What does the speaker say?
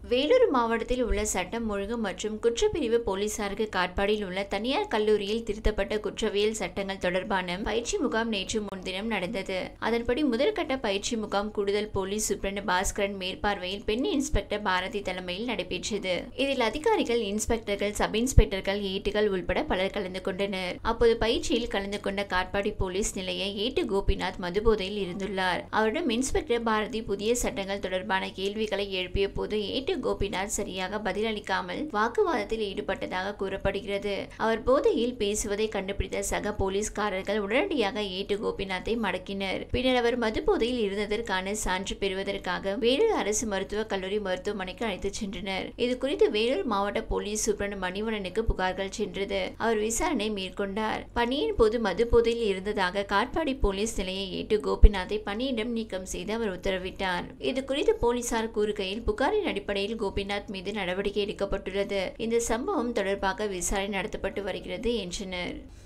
வேலூர் மாவட்டத்தில் உள்ள சட்டம் ஒழுங்கு மற்றும் குற்றப்பிரிவு போலீசாருக்கு காட்பாடியில் உள்ள தனியார் கல்லூரியில் திருத்தப்பட்ட குற்றவியல் சட்டங்கள் தொடர்பான பயிற்சி முகாம் நேற்று முன்தினம் நடந்தது அதன்படி முதற்கட்ட பயிற்சி முகாம் கூடுதல் போலீஸ் சூப்பரண்ட் பாஸ்கரன் மேற்பார்வையில் பெண் இன்ஸ்பெக்டர் பாரதி தலைமையில் நடைபெற்றது இதில் அதிகாரிகள் இன்ஸ்பெக்டர்கள் சப் இன்ஸ்பெக்டர்கள் ஏட்டுகள் உள்பட பலர் கலந்து கொண்டனர் அப்போது பயிற்சியில் கலந்து கொண்ட காட்பாடி போலீஸ் நிலைய ஏட்டு கோபிநாத் மதுபோதையில் இருந்துள்ளார் அவரிடம் இன்ஸ்பெக்டர் பாரதி புதிய சட்டங்கள் தொடர்பான கேள்விகளை எழுப்பிய போது ஏட்டு கோபிநாத் சரியாக பதிலளிக்காமல் வாக்குவாதத்தில் ஈடுபட்டதாக கூறப்படுகிறது அவர் போதையில் பேசுவதை கண்டுபிடித்த சக போலீஸ்காரர்கள் உடனடியாக ஏட்டு கோபிநாத்தை மடக்கினர் பின்னர் அவர் மது போதையில் இருந்ததற்கான சான்று பெறுவதற்காக வேலூர் அரசு மருத்துவக் கல்லூரி மருத்துவமனைக்கு அழைத்துச் சென்றனர் இது குறித்து வேலூர் மாவட்ட போலீஸ் சூப்பரண்ட் மணிவண்ணனுக்கு புகார்கள் சென்றது அவர் விசாரணை மேற்கொண்டார் பணியின் போது மது போதையில் இருந்ததாக காட்பாடி போலீஸ் நிலைய ஏட்டு கோபிநாத்தை பணியிடம் நீக்கம் செய்து அவர் உத்தரவிட்டார் இது குறித்து போலீசார் கூறுகையில் புகாரின் அடிப்படையில் கோபிநாத் மீது நடவடிக்கை எடுக்கப்பட்டுள்ளது இந்த சம்பவம் தொடர்பாக விசாரணை நடத்தப்பட்டு வருகிறது என்றனர்